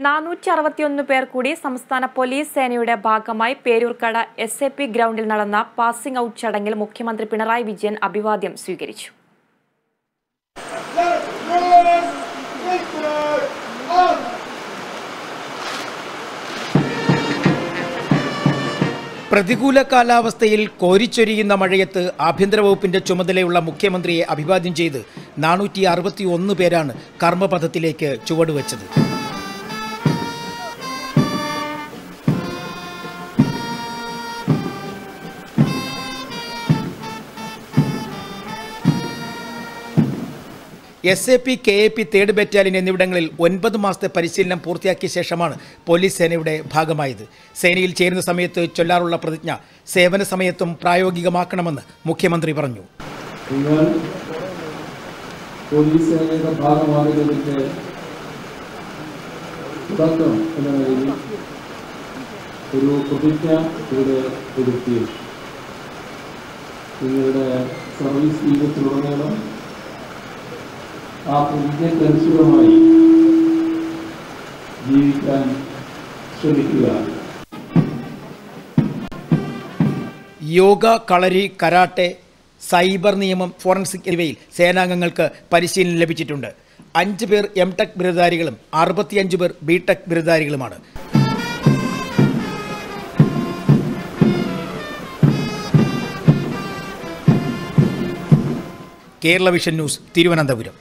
നാനൂറ്റി അറുപത്തിയൊന്ന് പേർ കൂടി സംസ്ഥാന പോലീസ് സേനയുടെ ഭാഗമായി പേരൂർക്കട എസ് എ പി ഗ്രൗണ്ടിൽ നടന്ന പാസിംഗ് ഔട്ട് ചടങ്ങിൽ മുഖ്യമന്ത്രി പിണറായി വിജയൻ അഭിവാദ്യം സ്വീകരിച്ചു പ്രതികൂല കാലാവസ്ഥയിൽ കോരിച്ചൊരിയുന്ന മഴയത്ത് ആഭ്യന്തര വകുപ്പിന്റെ ചുമതലയുള്ള മുഖ്യമന്ത്രിയെ അഭിവാദ്യം ചെയ്ത് നാനൂറ്റി അറുപത്തി ഒന്ന് പേരാണ് കർമ്മപഥത്തിലേക്ക് ചുവടുവെച്ചത് S A P K A P third battalion എന്നിവിടങ്ങളിൽ ഒൻപത് മാസത്തെ പരിശീലനം പൂർത്തിയാക്കിയ ശേഷമാണ് പോലീസ് സേനയുടെ ഭാഗമായത് സേനയിൽ ചേരുന്ന സമയത്ത് ചൊല്ലാറുള്ള പ്രതിജ്ഞ സേവന സമയത്തും പ്രായോഗികമാക്കണമെന്ന് മുഖ്യമന്ത്രി പറഞ്ഞു നിങ്ങൾ പോലീസ് സേനയുടെ ഭാഗമാകുന്നതിൻ്റെ തുടക്കം എന്ന നിലയിൽ ഒരു പ്രതിജ്ഞ ഇവിടെ എടുത്തി നിങ്ങളുടെ സർവീസ് ജീവിതത്തിലുടനീളം ആ പ്രതിജ്ഞയ്ക്കനുസൃതമായി ജീവിക്കാൻ ശ്രമിക്കുക യോഗ കളരി കരാട്ടെ സൈബർ നിയമം ഫോറൻസിക് എന്നിവയിൽ സേനാംഗങ്ങൾക്ക് പരിശീലനം ലഭിച്ചിട്ടുണ്ട് അഞ്ച് പേർ എം ടെക് ബിരുദധാരികളും അറുപത്തിയഞ്ച് പേർ ബി ടെക് ബിരുദധാരികളുമാണ് കേരള വിഷൻ ന്യൂസ് തിരുവനന്തപുരം